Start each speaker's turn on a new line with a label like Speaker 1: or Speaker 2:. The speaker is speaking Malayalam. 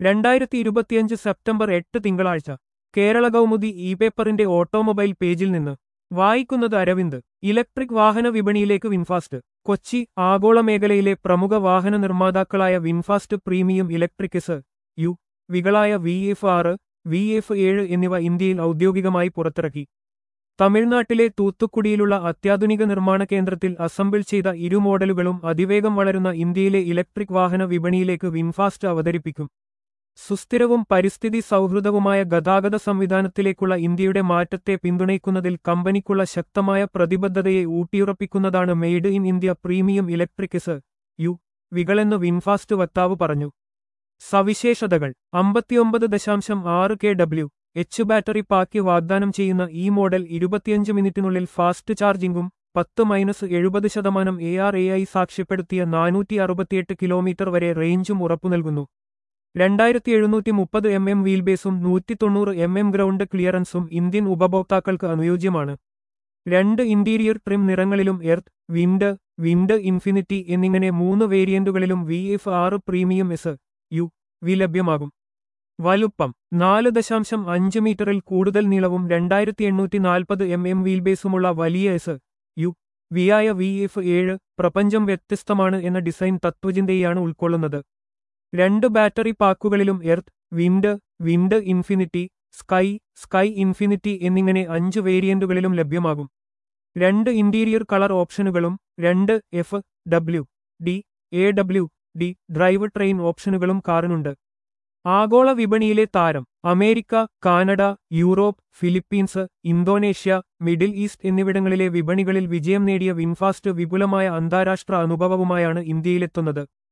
Speaker 1: രണ്ടായിരത്തി ഇരുപത്തിയഞ്ച് സെപ്റ്റംബർ എട്ട് തിങ്കളാഴ്ച കേരള കൗമുദി ഇ പേപ്പറിന്റെ ഓട്ടോമൊബൈൽ പേജിൽ നിന്ന് വായിക്കുന്നത് അരവിന്ദ് ഇലക്ട്രിക് വാഹന വിപണിയിലേക്ക് വിൻഫാസ്റ്റ് കൊച്ചി ആഗോള മേഖലയിലെ പ്രമുഖ വാഹന നിർമ്മാതാക്കളായ വിൻഫാസ്റ്റ് പ്രീമിയം ഇലക്ട്രിക്കസ് യു വികളായ വി എഫ് ആറ് വി എഫ് ഏഴ് എന്നിവ ഇന്ത്യയിൽ ഔദ്യോഗികമായി പുറത്തിറക്കി തമിഴ്നാട്ടിലെ തൂത്തുക്കുടിയിലുള്ള അത്യാധുനിക നിർമ്മാണ കേന്ദ്രത്തിൽ അസംബിൾ ചെയ്ത ഇരു മോഡലുകളും അതിവേഗം വളരുന്ന ഇന്ത്യയിലെ ഇലക്ട്രിക് വാഹന വിപണിയിലേക്ക് വിൻഫാസ്റ്റ് അവതരിപ്പിക്കും സുസ്ഥിരവും പരിസ്ഥിതി സൗഹൃദവുമായ ഗതാഗത സംവിധാനത്തിലേക്കുള്ള ഇന്ത്യയുടെ മാറ്റത്തെ പിന്തുണയ്ക്കുന്നതിൽ കമ്പനിക്കുള്ള ശക്തമായ പ്രതിബദ്ധതയെ ഊട്ടിയുറപ്പിക്കുന്നതാണ് made in India premium electric S U വികളെന്ന് വിൻഫാസ്റ്റ് വക്താവ് പറഞ്ഞു സവിശേഷതകൾ അമ്പത്തിയൊമ്പത് ദശാംശം ആറ് K W H battery pack വാഗ്ദാനം ചെയ്യുന്ന ഈ മോഡൽ ഇരുപത്തിയഞ്ച് മിനിറ്റിനുള്ളിൽ ഫാസ്റ്റ് ചാർജിംഗും പത്ത് മൈനസ് എഴുപത് ശതമാനം എ ആർ എ ഐ സാക്ഷ്യപ്പെടുത്തിയ നാനൂറ്റി അറുപത്തിയെട്ട് കിലോമീറ്റർ വരെ റേഞ്ചും ഉറപ്പു നൽകുന്നു രണ്ടായിരത്തി എഴുന്നൂറ്റി മുപ്പത് എം എം വീൽബേസും നൂറ്റി തൊണ്ണൂറ് എം എം ഗ്രൗണ്ട് ക്ലിയറൻസും ഇന്ത്യൻ ഉപഭോക്താക്കൾക്ക് അനുയോജ്യമാണ് രണ്ട് ഇന്റീരിയർ ട്രിം നിറങ്ങളിലും എർത്ത് വിൻഡ് വിൻഡ് ഇൻഫിനിറ്റി എന്നിങ്ങനെ മൂന്ന് വേരിയന്റുകളിലും വി എഫ് ആറ് പ്രീമിയം എസ് യു വി ലഭ്യമാകും വലുപ്പം നാല് ദശാംശം അഞ്ച് മീറ്ററിൽ കൂടുതൽ നീളവും രണ്ടായിരത്തി എണ്ണൂറ്റി നാൽപ്പത് എം എം വീൽബേസുമുള്ള വലിയ എസ് യു വിയായ വി എഫ് ഏഴ് പ്രപഞ്ചം വ്യത്യസ്തമാണ് എന്ന ഡിസൈൻ തത്വചിന്തയാണ് ഉൾക്കൊള്ളുന്നത് രണ്ട് ബാറ്ററി പാക്കുകളിലും earth wind wind infinity sky sky infinity എന്നിങ്ങനെ അഞ്ച് വേരിയന്റുകളിലും ലഭ്യമാകും രണ്ട് ഇന്റീരിയർ കളർ ഓപ്ഷനുകളും രണ്ട് F W D A W D drive train ഓപ്ഷനുകളും കാറിനുണ്ട് ആഗോള വിപണിയിലെ താരം America Canada Europe Philippines Indonesia Middle East എന്നിവിടങ്ങളിലെ വിപണികളിൽ വിജയം നേടിയ വിൻഫാസ്റ്റ് വിപുലമായ അന്താരാഷ്ട്ര അനുഭവവുമായാണ് ഇന്ത്യയിലെത്തുന്നത്